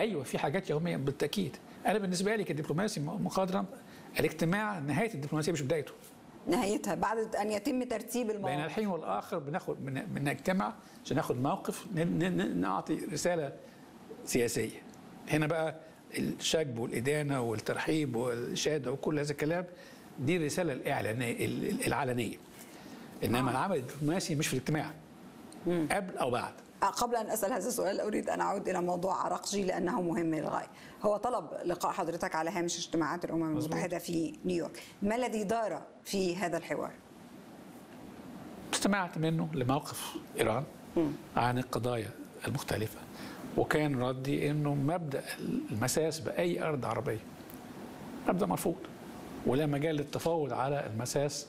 ايوه في حاجات يوميه بالتاكيد انا بالنسبه لي كدبلوماسي مخضرم الاجتماع نهايه الدبلوماسيه مش بدايته نهايتها بعد ان يتم ترتيب بين المواقف الحين والاخر بناخد بن- بنجتمع عشان ناخد موقف ن- ن- ن- نعطي رساله سياسيه هنا بقى الشجب والادانه والترحيب والشهاده وكل هذا الكلام دي الرساله الاعلانيه ال- العلنيه انما العمل الدبلوماسي مش في الاجتماع قبل او بعد قبل ان اسال هذا السؤال اريد ان اعود الى موضوع عراقجي لانه مهم للغايه. هو طلب لقاء حضرتك على هامش اجتماعات الامم مظبوط. المتحده في نيويورك. ما الذي دار في هذا الحوار؟ استمعت منه لموقف ايران عن القضايا المختلفه وكان ردي انه مبدا المساس باي ارض عربيه مبدا مرفوض ولا مجال للتفاوض على المساس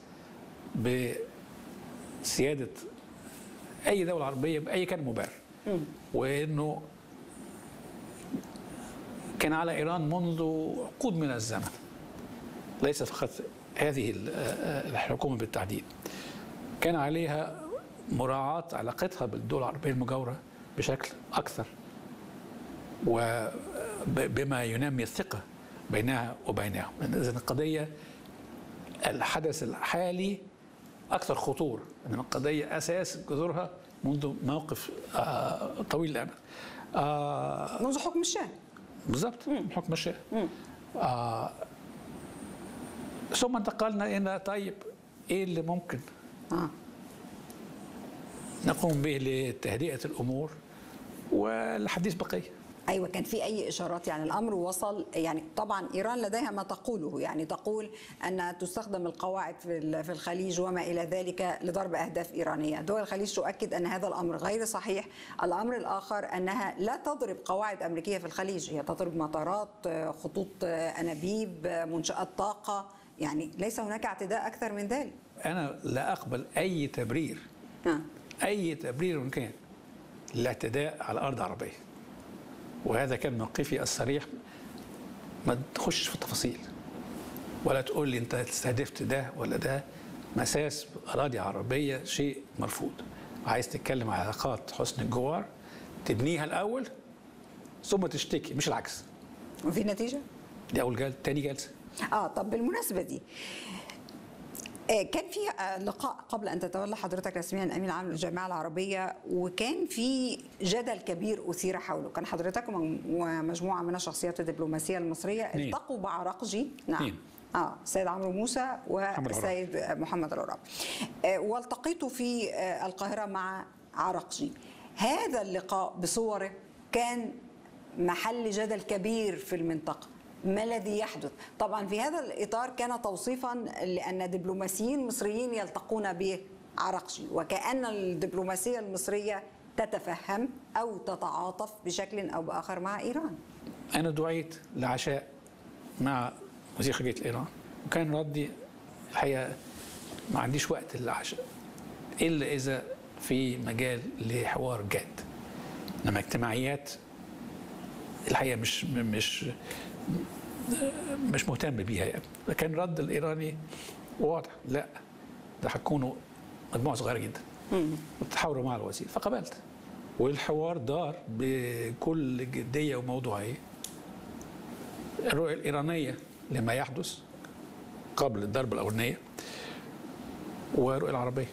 بسياده اي دوله عربيه باي كان مبرر وانه كان على ايران منذ عقود من الزمن ليس فقط هذه ال- الحكومه بالتحديد كان عليها مراعاة علاقتها بالدول العربية المجاورة بشكل أكثر وبما ينمي الثقة بينها وبينهم إذا القضية الحدث الحالي أكثر خطورة إنما القضية أساس جذورها منذ موقف آه، طويل الأمد آه، منذ حكم الشاه. بالضبط حكم الشاه آه ثم انتقلنا الى طيب ايه اللي ممكن آه. نقوم به لتهدئه الامور والحديث بقيه ايوه كان في اي اشارات يعني الامر وصل يعني طبعا ايران لديها ما تقوله يعني تقول ان تستخدم القواعد في ال- في الخليج وما الى ذلك لضرب اهداف ايرانيه، دول الخليج تؤكد ان هذا الامر غير صحيح، الامر الاخر انها لا تضرب قواعد امريكيه في الخليج، هي تضرب مطارات، خطوط انابيب، منشات طاقه، يعني ليس هناك اعتداء اكثر من ذلك. انا لا اقبل اي تبرير آه. اي تبرير إن كان للاعتداء على ارض عربيه وهذا كان موقفي الصريح ما تخشش في التفاصيل ولا تقول لي انت استهدفت ده ولا ده مساس اراضي عربيه شيء مرفوض عايز تتكلم على علاقات حسن الجوار تبنيها الاول ثم تشتكي مش العكس وفي نتيجه؟ دي اول جلسه تاني جلسه اه طب بالمناسبه دي آه، كان في آه، لقاء قبل ان تتولى حضرتك رسميا امين عام للجامعه العربيه وكان في جدل كبير اثير حوله كان حضرتك وم- ومجموعه من الشخصيات الدبلوماسيه المصريه اثنين. التقوا بعراقجي نعم اثنين. اه السيد عمرو موسى العرابي. والسيد محمد العرابي آه، والتقيت في آه، القاهره مع عراقجي هذا اللقاء بصوره كان محل جدل كبير في المنطقه ما الذي يحدث طبعا في هذا الاطار كان توصيفا لان دبلوماسيين مصريين يلتقون بعراقجي وكان الدبلوماسيه المصريه تتفهم او تتعاطف بشكل او باخر مع ايران انا دعيت لعشاء مع وزير خارجيه ايران وكان ردي الحقيقه ما عنديش وقت للعشاء الا اذا في مجال لحوار جاد انما اجتماعيات الحقيقه مش مش مش مهتم بيها يعني كان رد الايراني واضح لا ده هتكونوا مجموعه صغيره جدا وتحاوروا مع الوزير فقبلت والحوار دار بكل جديه وموضوعيه الرؤيه الايرانيه لما يحدث قبل الضربه الاولانيه والرؤيه العربيه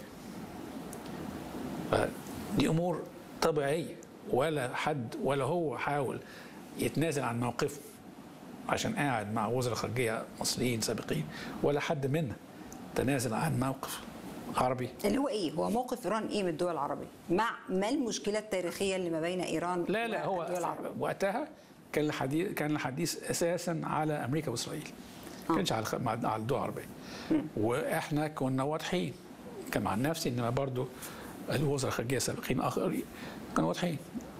دي امور طبيعيه ولا حد ولا هو حاول يتنازل عن موقفه عشان قاعد مع وزراء خارجيه مصريين سابقين ولا حد منا تنازل عن موقف عربي اللي هو ايه هو موقف ايران ايه من الدول العربية مع ما المشكله التاريخيه اللي ما بين ايران لا لا والدول هو العربية وقتها كان الحديث كان الحديث اساسا على امريكا واسرائيل ما كانش على مع على الدول العربيه واحنا كنا واضحين كان عن نفسي انما برضو الوزراء الخارجيه السابقين اخرين كانوا واضحين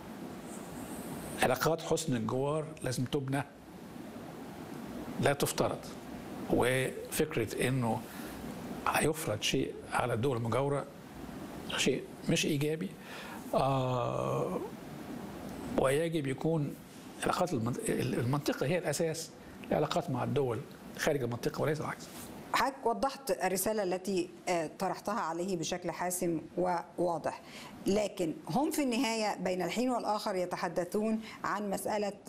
علاقات حسن الجوار لازم تبنى لا تفترض وفكره انه هيفرض شيء على الدول المجاوره شيء مش ايجابي آه ويجب يكون علاقات المنطقه هي الاساس العلاقات مع الدول خارج المنطقه وليس العكس حضرتك وضحت الرسالة التي آه، طرحتها عليه بشكل حاسم وواضح لكن هم في النهاية بين الحين والآخر يتحدثون عن مسألة